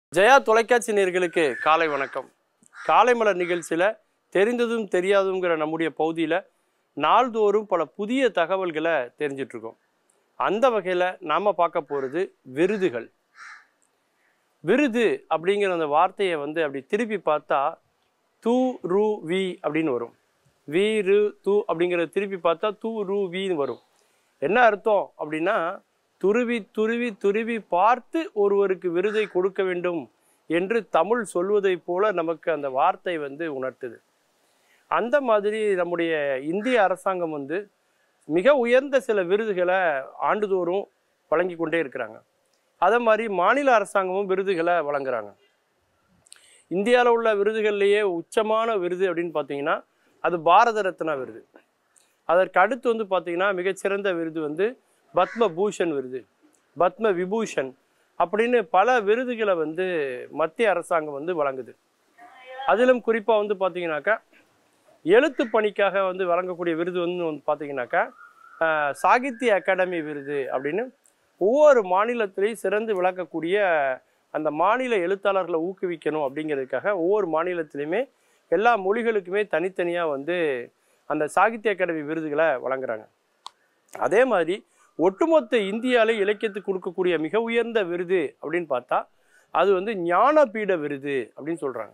ஜெயா தொலைக்காட்சி நேயர்களுக்கு காலை வணக்கம் காலை மலர் நிகழ்ச்சியில் தெரிந்ததும் தெரியாதுங்கிற நம்முடைய பகுதியில் நாள்தோறும் பல புதிய தகவல்களை தெரிஞ்சிட்டு இருக்கோம் அந்த வகையில் நாம் பார்க்க போகிறது விருதுகள் விருது அப்படிங்கிற அந்த வார்த்தையை வந்து அப்படி திருப்பி பார்த்தா தூ ரு வி அப்படின்னு வரும் வி ரு து அப்படிங்கிறத திருப்பி பார்த்தா தூ ரு வின்னு வரும் என்ன அர்த்தம் அப்படின்னா துருவி துருவி துருவி பார்த்து ஒருவருக்கு விருதை கொடுக்க வேண்டும் என்று தமிழ் சொல்வதைப் போல நமக்கு அந்த வார்த்தை வந்து உணர்த்துது அந்த மாதிரி நம்முடைய இந்திய அரசாங்கம் வந்து மிக உயர்ந்த சில விருதுகளை ஆண்டுதோறும் வழங்கி கொண்டே இருக்கிறாங்க அதே மாதிரி மாநில அரசாங்கமும் விருதுகளை வழங்குறாங்க இந்தியாவில் உள்ள விருதுகள்லேயே உச்சமான விருது அப்படின்னு பார்த்தீங்கன்னா அது பாரத ரத்னா விருது அதற்கு அடுத்து வந்து பார்த்தீங்கன்னா மிகச்சிறந்த விருது வந்து பத்ம பூஷன் விருது பத்ம விபூஷன் அப்படின்னு பல விருதுகளை வந்து மத்திய அரசாங்கம் வந்து வழங்குது அதிலும் குறிப்பாக வந்து பார்த்தீங்கன்னாக்கா எழுத்து பணிக்காக வந்து வழங்கக்கூடிய விருது வந்து வந்து பார்த்தீங்கன்னாக்கா ஆஹ், சாகித்ய அகாடமி விருது அப்படின்னு ஒவ்வொரு மாநிலத்திலையும் சிறந்து விளக்கக்கூடிய அந்த மாநில எழுத்தாளர்களை ஊக்குவிக்கணும் அப்படிங்கிறதுக்காக ஒவ்வொரு மாநிலத்திலையுமே எல்லா மொழிகளுக்குமே தனித்தனியாக வந்து அந்த சாகித்ய அகாடமி விருதுகளை வழங்குறாங்க அதே மாதிரி ஒட்டுமொத்த இந்தியாவிலே இலக்கியத்துக்கு கொடுக்கக்கூடிய மிக உயர்ந்த விருது அப்படின்னு பார்த்தா அது வந்து ஞானபீட விருது அப்படின்னு சொல்கிறாங்க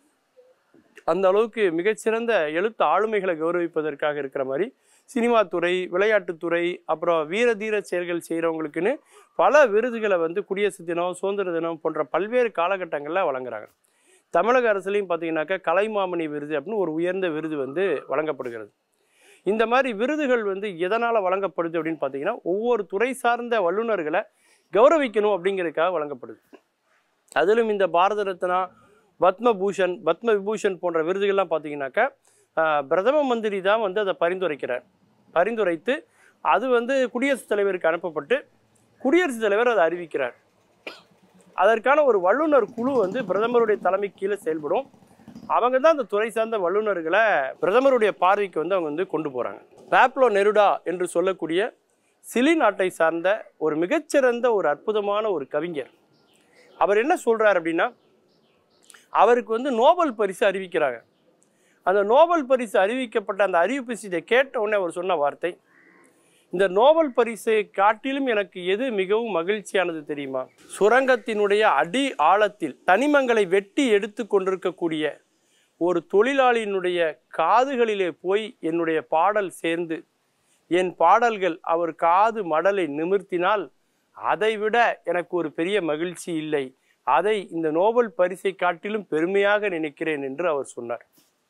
அந்த அளவுக்கு மிகச்சிறந்த எழுத்து ஆளுமைகளை கௌரவிப்பதற்காக இருக்கிற மாதிரி சினிமா துறை விளையாட்டுத்துறை அப்புறம் வீர தீர செயல்கள் செய்கிறவங்களுக்குன்னு பல விருதுகளை வந்து குடியரசு தினம் சுதந்திர தினம் போன்ற பல்வேறு காலகட்டங்களில் வழங்குறாங்க தமிழக அரசுலையும் பார்த்தீங்கன்னாக்கா கலைமாமணி விருது அப்படின்னு ஒரு உயர்ந்த விருது வந்து வழங்கப்படுகிறது இந்த மாதிரி விருதுகள் வந்து எதனால் வழங்கப்படுது அப்படின்னு பார்த்தீங்கன்னா ஒவ்வொரு துறை சார்ந்த வல்லுநர்களை கௌரவிக்கணும் அப்படிங்கிறதுக்காக வழங்கப்படுது அதிலும் இந்த பாரத ரத்னா பத்ம பூஷன் பத்ம விபூஷன் போன்ற விருதுகள்லாம் பார்த்தீங்கன்னாக்கா ஆஹ், பிரதம மந்திரி தான் வந்து அதை பரிந்துரைக்கிறார் பரிந்துரைத்து அது வந்து குடியரசுத் தலைவருக்கு அனுப்பப்பட்டு குடியரசுத் தலைவர் அதை அறிவிக்கிறார் அதற்கான ஒரு வல்லுநர் குழு வந்து பிரதமருடைய தலைமை கீழே செயல்படும் அவங்க தான் அந்த துறை சார்ந்த வல்லுநர்களை பிரதமருடைய பார்வைக்கு வந்து அவங்க வந்து கொண்டு போகிறாங்க பேப்லோ நெருடா என்று சொல்லக்கூடிய சிலி நாட்டை சார்ந்த ஒரு மிகச்சிறந்த ஒரு அற்புதமான ஒரு கவிஞர் அவர் என்ன சொல்றார் அப்படின்னா அவருக்கு வந்து நோபல் பரிசு அறிவிக்கிறாங்க அந்த நோபல் பரிசு அறிவிக்கப்பட்ட அந்த அறிவிப்பு செய்தியை கேட்ட உடனே அவர் சொன்ன வார்த்தை இந்த நோபல் பரிசை காட்டிலும் எனக்கு எது மிகவும் மகிழ்ச்சியானது தெரியுமா சுரங்கத்தினுடைய அடி ஆழத்தில் தனிமங்களை வெட்டி எடுத்து கொண்டிருக்கக்கூடிய ஒரு தொழிலாளியினுடைய காதுகளிலே போய் என்னுடைய பாடல் சேர்ந்து என் பாடல்கள் அவர் காது மடலை நிமிர்த்தினால் அதைவிட எனக்கு ஒரு பெரிய மகிழ்ச்சி இல்லை அதை இந்த நோபல் பரிசை காட்டிலும் பெருமையாக நினைக்கிறேன் என்று அவர் சொன்னார்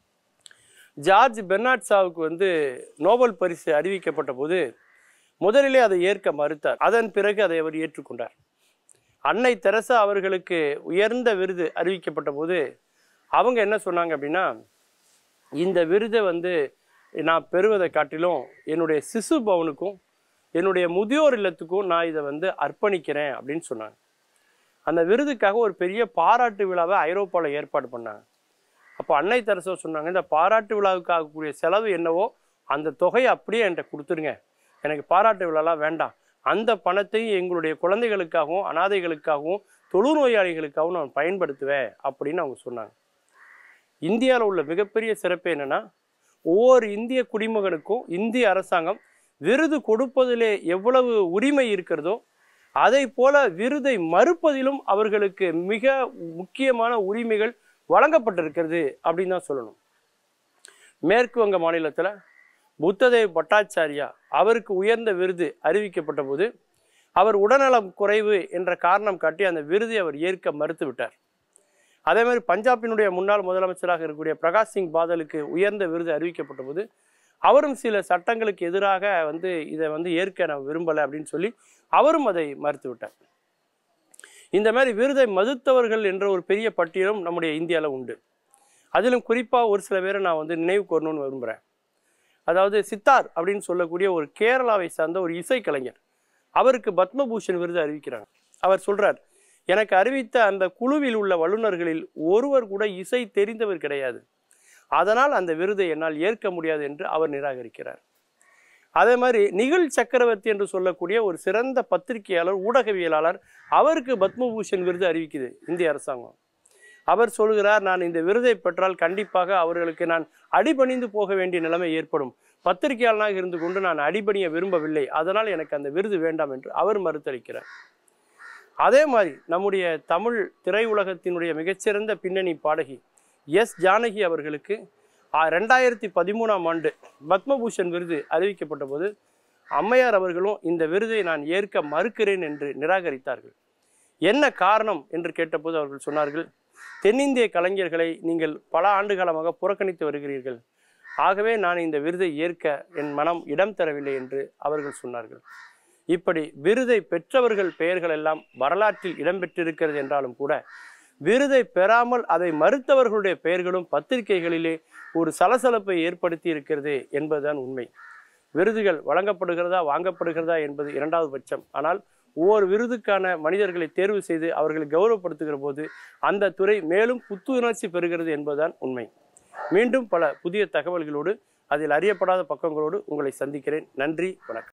ஜார்ஜ் பெர்னாட் ஷாவுக்கு வந்து நோபல் பரிசு அறிவிக்கப்பட்ட போது முதலிலே அதை ஏற்க மறுத்தார் அதன் பிறகு அதை அவர் ஏற்றுக்கொண்டார் அன்னை தெரசா அவர்களுக்கு உயர்ந்த விருது அறிவிக்கப்பட்ட போது அவங்க என்ன சொன்னாங்க அப்படின்னா இந்த விருதை வந்து நான் பெறுவதை காட்டிலும் என்னுடைய சிசு பவனுக்கும் என்னுடைய முதியோர் இல்லத்துக்கும் நான் இதை வந்து அர்ப்பணிக்கிறேன் அப்படின்னு சொன்னாங்க அந்த விருதுக்காக ஒரு பெரிய பாராட்டு விழாவை ஐரோப்பாவில் ஏற்பாடு பண்ணாங்க அப்போ அன்னை தெரசா சொன்னாங்க இந்த பாராட்டு விழாவுக்கு ஆகக்கூடிய செலவு என்னவோ அந்த தொகையை அப்படியே என்கிட்ட கொடுத்துருங்க எனக்கு பாராட்டு விழாலாம் வேண்டாம் அந்த பணத்தையும் எங்களுடைய குழந்தைகளுக்காகவும் அனாதைகளுக்காகவும் தொழுநோயாளிகளுக்காகவும் நான் பயன்படுத்துவேன் அப்படின்னு அவங்க சொன்னாங்க இந்தியாவில் உள்ள மிகப்பெரிய சிறப்பு என்னன்னா ஒவ்வொரு இந்திய குடிமகனுக்கும் இந்திய அரசாங்கம் விருது கொடுப்பதிலே எவ்வளவு உரிமை இருக்கிறதோ அதை போல விருதை மறுப்பதிலும் அவர்களுக்கு மிக முக்கியமான உரிமைகள் வழங்கப்பட்டிருக்கிறது அப்படின்னு தான் சொல்லணும் மேற்கு வங்க மாநிலத்தில் புத்ததேவ் பட்டாச்சாரியா அவருக்கு உயர்ந்த விருது அறிவிக்கப்பட்ட போது அவர் உடல்நலம் குறைவு என்ற காரணம் காட்டி அந்த விருதை அவர் ஏற்க மறுத்து விட்டார் அதே மாதிரி பஞ்சாபினுடைய முன்னாள் முதலமைச்சராக இருக்கக்கூடிய பிரகாஷ் சிங் பாதலுக்கு உயர்ந்த விருது அறிவிக்கப்பட்ட போது அவரும் சில சட்டங்களுக்கு எதிராக வந்து இதை வந்து ஏற்க நான் விரும்பலை அப்படின்னு சொல்லி அவரும் அதை மறுத்து விட்டார் இந்த மாதிரி விருதை மறுத்தவர்கள் என்ற ஒரு பெரிய பட்டியலும் நம்முடைய இந்தியாவில் உண்டு அதிலும் குறிப்பாக ஒரு சில பேரை நான் வந்து நினைவு கூறணும்னு விரும்புகிறேன் அதாவது சித்தார் அப்படின்னு சொல்லக்கூடிய ஒரு கேரளாவை சார்ந்த ஒரு இசைக்கலைஞர் அவருக்கு பத்மபூஷன் விருது அறிவிக்கிறாங்க அவர் சொல்றார் எனக்கு அறிவித்த அந்த குழுவில் உள்ள வல்லுநர்களில் ஒருவர் கூட இசை தெரிந்தவர் கிடையாது அதனால் அந்த விருதை என்னால் ஏற்க முடியாது என்று அவர் நிராகரிக்கிறார் அதே மாதிரி நிகில் சக்கரவர்த்தி என்று சொல்லக்கூடிய ஒரு சிறந்த பத்திரிகையாளர் ஊடகவியலாளர் அவருக்கு பத்மபூஷன் விருது அறிவிக்குது இந்திய அரசாங்கம் அவர் சொல்கிறார் நான் இந்த விருதை பெற்றால் கண்டிப்பாக அவர்களுக்கு நான் அடிபணிந்து போக வேண்டிய நிலைமை ஏற்படும் பத்திரிகையாளனாக இருந்து கொண்டு நான் அடிபணிய விரும்பவில்லை அதனால் எனக்கு அந்த விருது வேண்டாம் என்று அவர் மறுத்தளிக்கிறார் அதே மாதிரி நம்முடைய தமிழ் திரையுலகத்தினுடைய மிகச்சிறந்த பின்னணி பாடகி எஸ் ஜானகி அவர்களுக்கு ஆ- ரெண்டாயிரத்தி பதிமூணாம் ஆண்டு பத்மபூஷன் விருது அறிவிக்கப்பட்ட போது அம்மையார் அவர்களும் இந்த விருதை நான் ஏற்க மறுக்கிறேன் என்று நிராகரித்தார்கள் என்ன காரணம் என்று கேட்டபோது அவர்கள் சொன்னார்கள் தென்னிந்திய கலைஞர்களை நீங்கள் பல ஆண்டுகாலமாக புறக்கணித்து வருகிறீர்கள் ஆகவே நான் இந்த விருதை ஏற்க என் மனம் இடம் தரவில்லை என்று அவர்கள் சொன்னார்கள் இப்படி விருதை பெற்றவர்கள் பெயர்கள் எல்லாம் வரலாற்றில் இடம்பெற்றிருக்கிறது என்றாலும் கூட விருதை பெறாமல் அதை மறுத்தவர்களுடைய பெயர்களும் பத்திரிகைகளிலே ஒரு சலசலப்பை ஏற்படுத்தி இருக்கிறது என்பதுதான் உண்மை விருதுகள் வழங்கப்படுகிறதா வாங்கப்படுகிறதா என்பது இரண்டாவது பட்சம் ஆனால் ஒவ்வொரு விருதுக்கான மனிதர்களை தேர்வு செய்து அவர்களை கௌரவப்படுத்துகிற போது அந்த துறை மேலும் புத்துணர்ச்சி பெறுகிறது என்பதுதான் உண்மை மீண்டும் பல புதிய தகவல்களோடு அதில் அறியப்படாத பக்கங்களோடு உங்களை சந்திக்கிறேன் நன்றி வணக்கம்